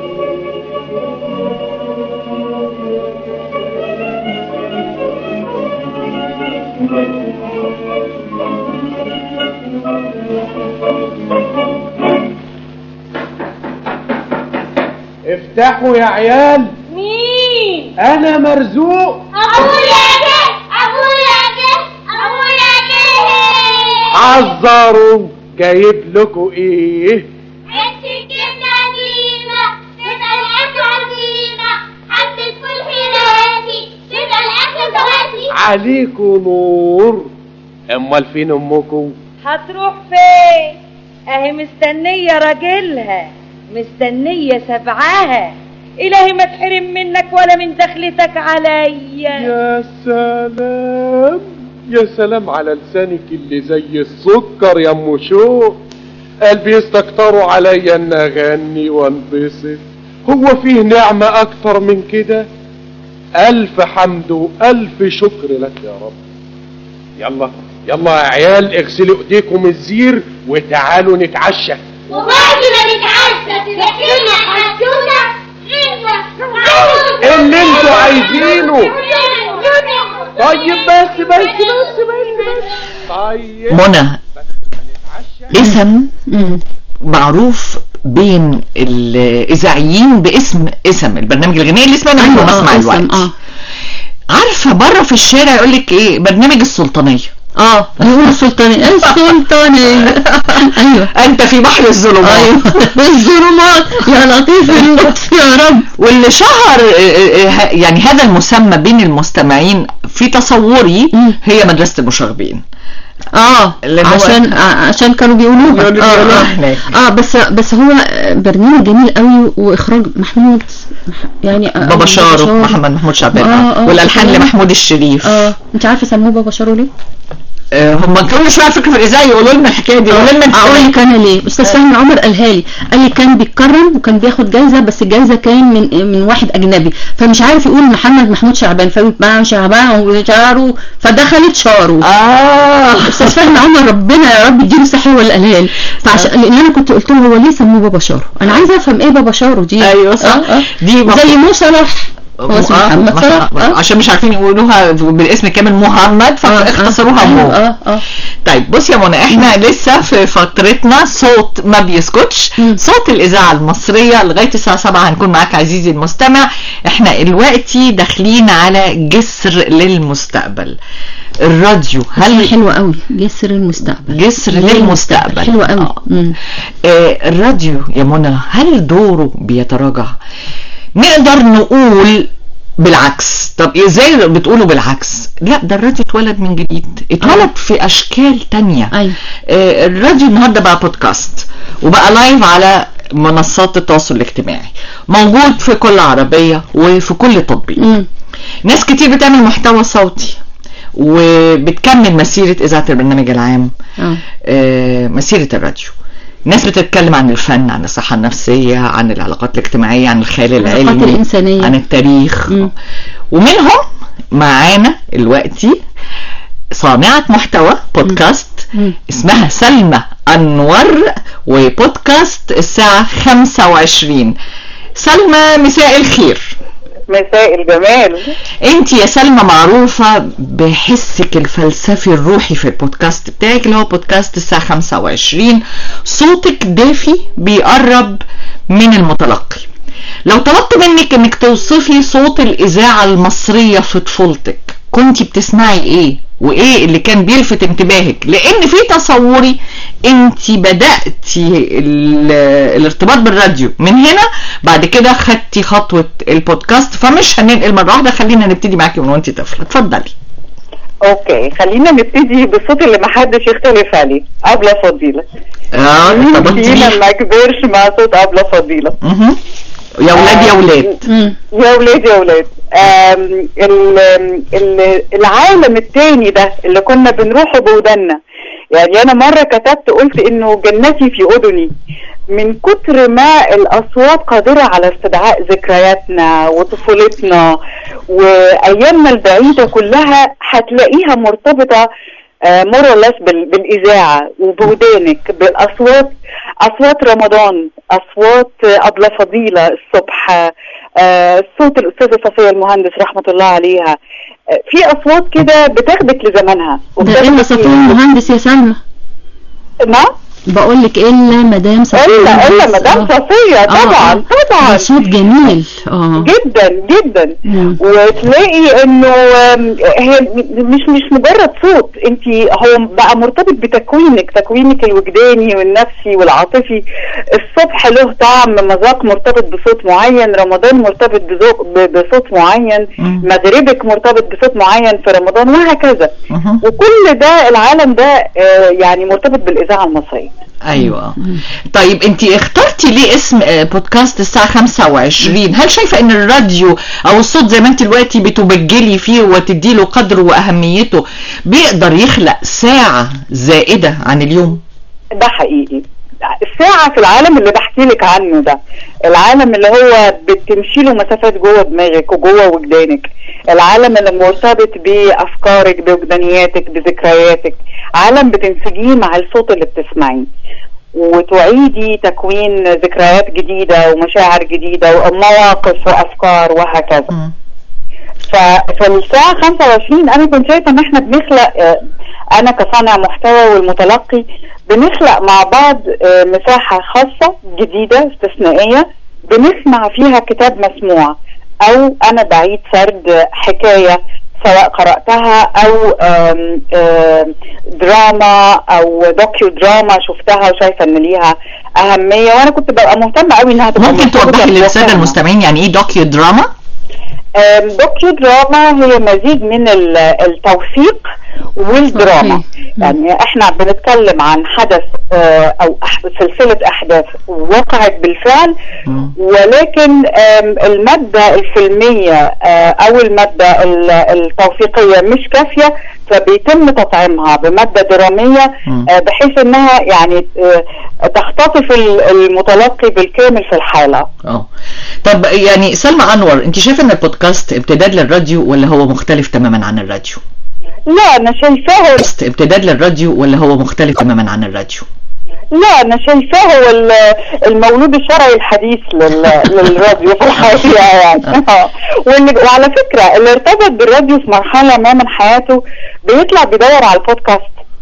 افتحوا يا عيال مين؟ انا مرزوق أبويا جه أبويا جه أبويا جه عذروا جايب لكم ايه عدت الجبنة قديمة تبقى الأكل عزيمة حبة فول حلاتي تبقى الأكل دواتي عليكم نور امال فين امكم هتروح فين اهي مستنية راجلها مستنية سبعها الهي ما تحرم منك ولا من دخلتك عليا يا سلام يا سلام على لسانك اللي زي السكر يا ام شوق قلبي يستكتروا عليا ان اغني وانبسط هو فيه نعمة اكتر من كده الف حمد والف شكر لك يا رب يلا يلا يا عيال اغسلوا ايديكم الزير وتعالوا نتعشى وبعد ما نتعشى تحكي لنا حدوتة اللي انتوا عايزينه طيب بس بس بس بس بس طيب منى اسم معروف بين الاذاعيين باسم اسم البرنامج الغنائي اللي اسمه نحن أيوة، نسمع آه، اسم، الوقت آه. عارفه بره في الشارع يقول لك ايه برنامج السلطانيه اه يقول السلطانية السلطانية ايوه انت في بحر الظلمات ايوه الظلمات يا لطيف اللطف يا رب واللي شهر آه، آه، آه، يعني هذا المسمى بين المستمعين في تصوري هي مدرسة المشاغبين اه اللي هو- عشان آه، عشان كانوا بيقولوها بيقولوا- آه، بيقولوها آه. هناك. اه بس بس هو برنامج جميل قوي واخراج محمود يعني آه، بابا شارو محمد محمود شعبان آه، آه. والالحان لمحمود الشريف اه انت عارفه سموه بابا شارو ليه؟ آه، هم كل شويه على فكره في الاذاعه يقولوا لنا الحكايه دي يقولوا لنا انت اقول لك انا ليه استاذ فهمي عمر قالها لي قال لي كان بيتكرم وكان بياخد جايزه بس الجايزه كان من من واحد اجنبي فمش عارف يقول محمد محمود شعبان فيقول بقى شعبان وشارو فدخلت شارو اه استاذ فهمي عمر ربنا يا رب يديله صحه ولا قلال فعشان لان انا كنت قلت له هو ليه سموه بابا شارو انا عايزه افهم ايه بابا شارو دي ايوه صح آه، آه. دي زي مو صلاح هو اسمه آه، محمد مح- صلاح آه. عشان مش عارفين يقولوها بالاسم كامل محمد فاختصروها آه، مو اه اه طيب بص يا منى احنا لسه في فترتنا صوت ما بيسكتش صوت الاذاعه المصريه لغايه الساعه 7 هنكون معاك عزيزي المستمع احنا دلوقتي داخلين على جسر للمستقبل الراديو هل حلوه قوي جسر المستقبل جسر للمستقبل حلوه قوي آه. آه الراديو يا منى هل دوره بيتراجع نقدر نقول بالعكس طب ازاي بتقولوا بالعكس لا ده الراديو اتولد من جديد اتولد في اشكال تانية أيوة. آه الراديو النهارده بقى بودكاست وبقى لايف على منصات التواصل الاجتماعي موجود في كل عربية وفي كل تطبيق ناس كتير بتعمل محتوى صوتي وبتكمل مسيرة إذاعة البرنامج العام اه آه، مسيرة الراديو ناس بتتكلم عن الفن عن الصحة النفسية عن العلاقات الاجتماعية عن الخيال العلاقات العلمي الإنسانية. عن التاريخ ومنهم معانا دلوقتي صانعة محتوى بودكاست اسمها سلمى أنور وبودكاست الساعة 25 سلمى مساء الخير مساء الجمال انت يا سلمى معروفة بحسك الفلسفي الروحي في البودكاست بتاعك اللي هو بودكاست الساعة 25 صوتك دافي بيقرب من المتلقي لو طلبت منك انك توصفي صوت الاذاعة المصرية في طفولتك كنت بتسمعي ايه وايه اللي كان بيلفت انتباهك لان في تصوري انت بدأتي ال- الارتباط بالراديو من هنا بعد كده خدتي خطوة البودكاست فمش هننقل مرة واحدة خلينا نبتدي معاكي من وانت طفلة اتفضلي اوكي خلينا نبتدي بالصوت اللي محدش يختلف عليه أبلة فضيلة اه مين ارتبطتي فينا بيه ما كبرش مع صوت أبلة فضيلة مهم. يا ولاد يا ولاد يا ولاد يا ولاد آم، ال- ال- العالم التاني ده اللي كنا بنروحه بودنا يعني انا مره كتبت قلت انه جنتي في اذني من كتر ما الاصوات قادره على استدعاء ذكرياتنا وطفولتنا وايامنا البعيده كلها هتلاقيها مرتبطه مورلس بالاذاعه وبودانك بالاصوات اصوات رمضان اصوات ابله فضيله الصبح آه، صوت الاستاذه صفيه المهندس رحمه الله عليها آه، في اصوات كده بتاخدك لزمانها ده الا صفيه المهندس يا سلمى نعم بقول لك الا مدام صفيه الا الا المهندس. مدام آه. صفيه آه، طبعا آه. طبعا ده صوت جميل اه جدا جدا مم. وتلاقي انه آم، هي م- مش مش مجرد صوت انت هو بقى مرتبط بتكوينك تكوينك الوجداني والنفسي والعاطفي الصبح له طعم مذاق مرتبط بصوت معين رمضان مرتبط بذوق ب- بصوت معين مغربك مرتبط بصوت معين في رمضان وهكذا وكل ده العالم ده آه، يعني مرتبط بالاذاعه المصريه ايوه طيب انت اخترتي ليه اسم آه، بودكاست الساعة 25 هل شايفة ان الراديو او الصوت زي ما انت دلوقتي بتبجلي فيه وتدي له قدره واهميته بيقدر يخلق ساعة زائدة عن اليوم ده حقيقي الساعة في العالم اللي بحكي لك عنه ده العالم اللي هو بتمشي له مسافات جوه دماغك وجوه وجدانك العالم اللي مرتبط بأفكارك بوجدانياتك بذكرياتك عالم بتنسجيه مع الصوت اللي بتسمعيه وتعيدي تكوين ذكريات جديدة ومشاعر جديدة ومواقف وأفكار وهكذا ف- فالساعة 25 أنا كنت شايفة إن إحنا بنخلق آه، انا كصانع محتوى والمتلقي بنخلق مع بعض آه، مساحة خاصة جديدة استثنائية بنسمع فيها كتاب مسموع او انا بعيد سرد حكاية سواء قرأتها او آم، آم، دراما او دوكيو دراما شفتها وشايفة ان ليها اهمية وانا كنت ببقى مهتمة قوي انها تبقى ممكن مرتبطة توضحي للساده بالواقع. المستمعين يعني ايه دوكيو دراما آم، دوكيو دراما هي مزيج من ال- التوثيق والدراما يعني احنا بنتكلم عن حدث آه، او أح- سلسلة احداث وقعت بالفعل ولكن آم، المادة الفيلمية آه، او المادة ال- التوثيقية مش كافية فبيتم تطعيمها بمادة درامية آه، بحيث انها يعني آه، تختطف ال- المتلقي بالكامل في الحالة اه طب يعني سلمى انور انت شايفه ان البودكاست امتداد للراديو ولا هو مختلف تماما عن الراديو لا انا شايفاه بودكاست امتداد للراديو ولا هو مختلف تماما عن الراديو لا انا شايفاه هو ال- المولود الشرعي الحديث لل- للراديو في الحقيقه يعني آه. واللي- وعلى فكره اللي ارتبط بالراديو في مرحله ما من حياته بيطلع بيدور على البودكاست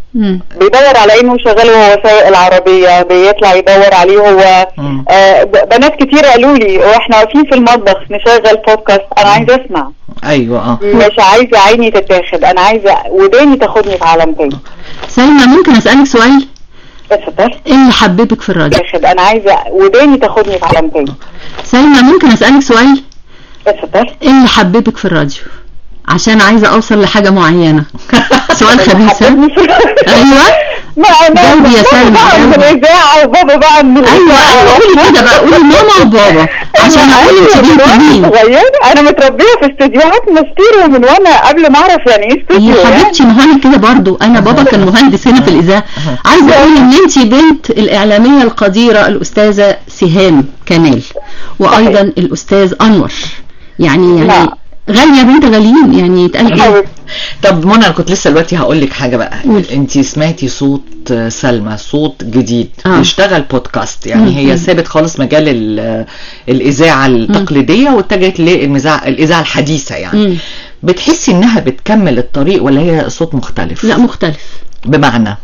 بيدور على انه يشغله وهو سايق العربيه بيطلع يدور عليه هو آه ب- بنات كتير قالوا لي واحنا واقفين في المطبخ نشغل بودكاست انا عايزه اسمع ايوه اه مش عايزه عيني تتاخد انا عايزه وداني تاخدني في عالم تاني سلمى ممكن اسالك سؤال اتفضل ايه اللي حببك في الراديو تاخد انا عايزه وداني تاخدني في عالم تاني سلمى ممكن اسالك سؤال اتفضل ايه اللي حببك في الراديو عشان عايزه اوصل لحاجه معينه سؤال خبيث ها؟ ايوه ما انا جاوبي يا سلمى، بقى من جاوبي. الاذاعه وبابا بقى من ايوه الإذاعة. ايوه قولي كده بقى قولي ماما وبابا عشان اقول انت بنت مين صغيرة انا متربيه في استديوهات مستيرو من وانا قبل ما اعرف يعني ايه استوديو يا يعني. حبيبتي ما هو انا كده برضو انا بابا كان مهندس هنا في الاذاعه عايزه اقول ان انت بنت الاعلاميه القديره الاستاذه سهام كمال وايضا الاستاذ انور يعني يعني نعم. غاليه بنت غاليين يعني يتقال ايه طب منى انا كنت لسه دلوقتي هقول لك حاجه بقى انت سمعتي صوت سلمى صوت جديد آه. بيشتغل بودكاست يعني مم. هي مم. سابت خالص مجال ال- الاذاعه التقليديه واتجهت للمذاعه الاذاعه الحديثه يعني مم. بتحسي انها بتكمل الطريق ولا هي صوت مختلف لا مختلف بمعنى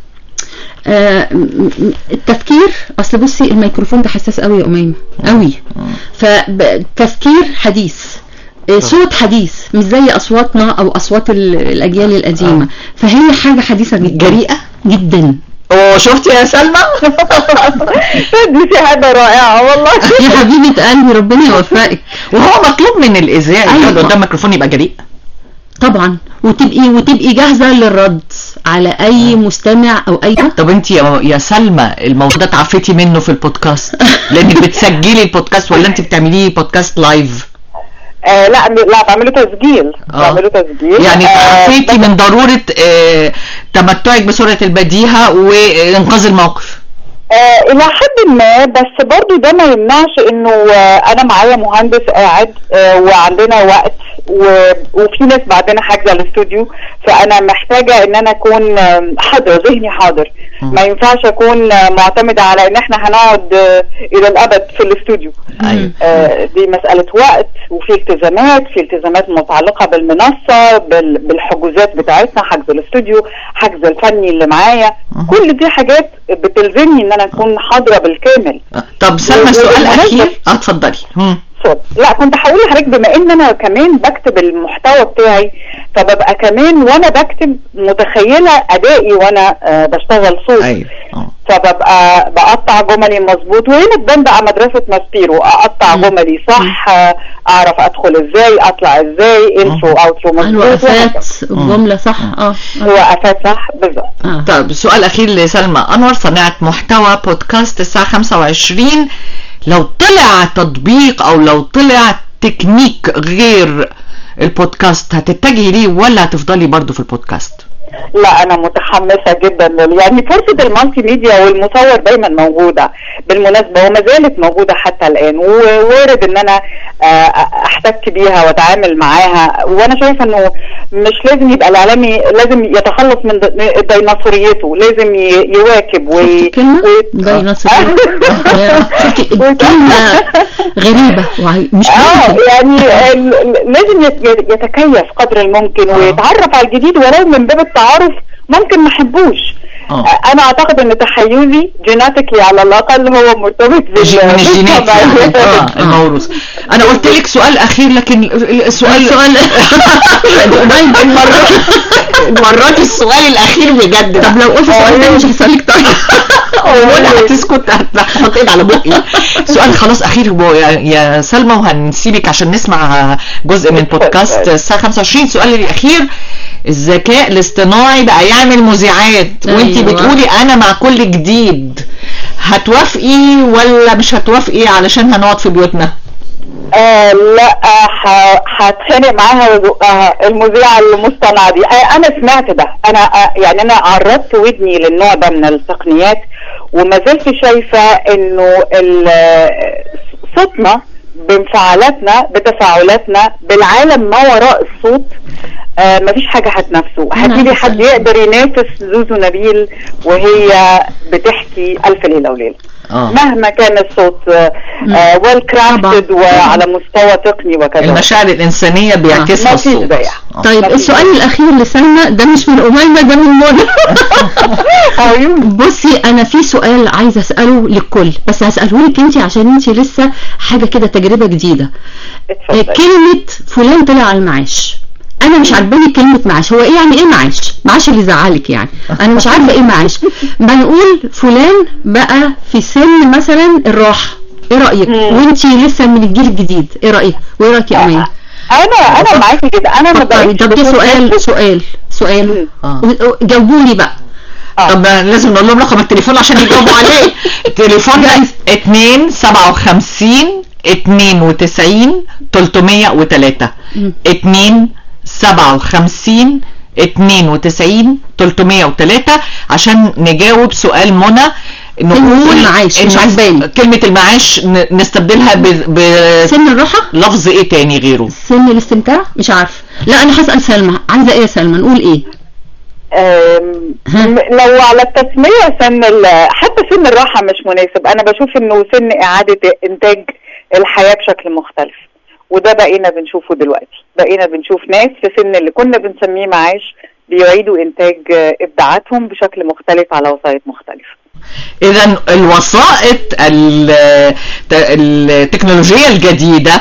آه م- م- التفكير اصل بصي الميكروفون ده حساس قوي يا اميمه قوي فتفكير حديث آه، صوت حديث مش زي اصواتنا او اصوات ال- الاجيال القديمه فهي حاجه حديثه جدا جريئه جدا اوه شفتي يا سلمى دي شهاده رائعه والله يا حبيبه قلبي ربنا يوفقك وهو مطلوب من الاذاعي أيوة. يقعد قدام ميكروفون يبقى جريء طبعا وتبقي وتبقي جاهزه للرد على اي مستمع او اي طب انت يا يا سلمى الموضوع ده اتعافيتي منه في البودكاست لانك بتسجلي البودكاست ولا انت بتعمليه بودكاست لايف آه لا لا بعمله تسجيل آه. بعمله تسجيل يعني آه، تعافيتي من ضروره آه، تمتعك بسرعه البديهه وانقاذ الموقف آه الى حد ما بس برضو ده ما يمنعش انه آه انا معايا مهندس قاعد آه وعندنا وقت و- وفي ناس بعدنا حاجزه الاستوديو فانا محتاجه ان انا اكون آه، حاضره ذهني حاضر ما ينفعش اكون آه، معتمده على ان احنا هنقعد آه، الى الابد في الاستوديو ايوه آه، دي مسألة وقت وفي التزامات في التزامات متعلقة بالمنصة بال- بالحجوزات بتاعتنا حجز الاستوديو حجز الفني اللي معايا كل دي حاجات بتلزمني ان انا اكون حاضرة بالكامل طب سلمى سؤال وبالمناسبة- اخير اه اتفضلي مم. صوت. لا كنت هقول لحضرتك بما ان انا كمان بكتب المحتوى بتاعي فببقى كمان وانا بكتب متخيلة ادائي وانا آه، بشتغل صوت ايوه فببقى بقطع جملي مظبوط وهنا تبان بقى مدرسة ماسبيرو اقطع جملي صح آه، اعرف ادخل ازاي اطلع ازاي انترو اوترو مظبوط الوقفات الجمله صح اه وقفات صح بالظبط طب سؤال اخير لسلمى انور صانعه محتوى بودكاست الساعه 25 لو طلع تطبيق او لو طلع تكنيك غير البودكاست هتتجهي ليه ولا هتفضلي برضو في البودكاست لا انا متحمسه جدا لل- يعني فرصه المالتي ميديا والمصور دايما موجوده بالمناسبه وما زالت موجوده حتى الان ووارد ان انا آه، احتك بيها واتعامل معاها وانا شايفه انه مش لازم يبقى الاعلامي لازم يتخلص من د- ديناصوريته لازم ي- يواكب وي... ديناصورية كلمة غريبة وعي- مش اه ممكن. يعني ال- ال- لازم يت- يت- يتكيف قدر الممكن ويتعرف على الجديد ولو من باب التعارف ممكن ما احبوش آه. آه، انا اعتقد ان تحيزي جيناتيكلي على الاقل هو مرتبط بال جي- من الجينات يعني اه الموروث انا قلت لك سؤال اخير لكن السؤال السؤال مرات السؤال الاخير بجد طب لو قلت سؤال تاني مش هسألك طيب وانا هتسكت هتحط ايد على بقي سؤال خلاص اخير هو يا, يا سلمى وهنسيبك عشان نسمع جزء من بودكاست الساعه 25 سؤال الاخير الذكاء الاصطناعي بقى يعمل مذيعات وانت أيوة. بتقولي انا مع كل جديد هتوافقي ولا مش هتوافقي علشان هنقعد في بيوتنا آه لا آه، ح- هتخانق معاها وازقها المذيعه المصطنعه دي آه انا سمعت ده انا آه يعني انا عرضت ودني للنوع ده من التقنيات وما زلت شايفه انه ال- آه، صوتنا بانفعالاتنا بتفاعلاتنا بالعالم ما وراء الصوت آه مفيش حاجة هتنافسه هتيجي حد يقدر ينافس زوزو نبيل وهي بتحكي ألف ليلة وليلة اه مهما كان الصوت ويل كرافتد وعلى مستوى تقني وكذا المشاعر الانسانيه بيعكسها ما فيش الصوت زيها. آه. طيب السؤال الاخير لسلمى ده مش من اميمه ده من منى بصي انا في سؤال عايزه اساله للكل بس هساله لك انت عشان انت لسه حاجه كده تجربه جديده آه، كلمه فلان طلع على المعاش انا مش عاجباني كلمه معاش هو ايه يعني ايه معاش معاش اللي يزعلك يعني انا مش عارفه ايه معاش بنقول فلان بقى في سن مثلا الراحه ايه رايك وانت لسه من الجيل الجديد ايه رايك وايه رايك يا امين انا انا معاكي جدا انا ما طب بقتش طب ده بشوف سؤال ناس- سؤال سؤال جاوبوا لي بقى طب لازم نقول لهم رقم التليفون عشان يجاوبوا عليه تليفون 2 57 92 303 2 57 92 303 عشان نجاوب سؤال منى نقول المعاش، مش إن عجباني. كلمة المعاش ن- نستبدلها ب, ب... سن الراحه لفظ ايه تاني غيره سن الاستمتاع مش عارفه لا انا هسال سلمى عايزه ايه يا سلمى نقول ايه أم، لو على التسمية سن ال- حتى سن الراحة مش مناسب أنا بشوف إنه سن إعادة إنتاج الحياة بشكل مختلف وده بقينا بنشوفه دلوقتي بقينا بنشوف ناس في سن اللي كنا بنسميه معاش بيعيدوا إنتاج آه، إبداعاتهم بشكل مختلف على وسائط مختلفة اذا الوسائط ال- التكنولوجية الجديدة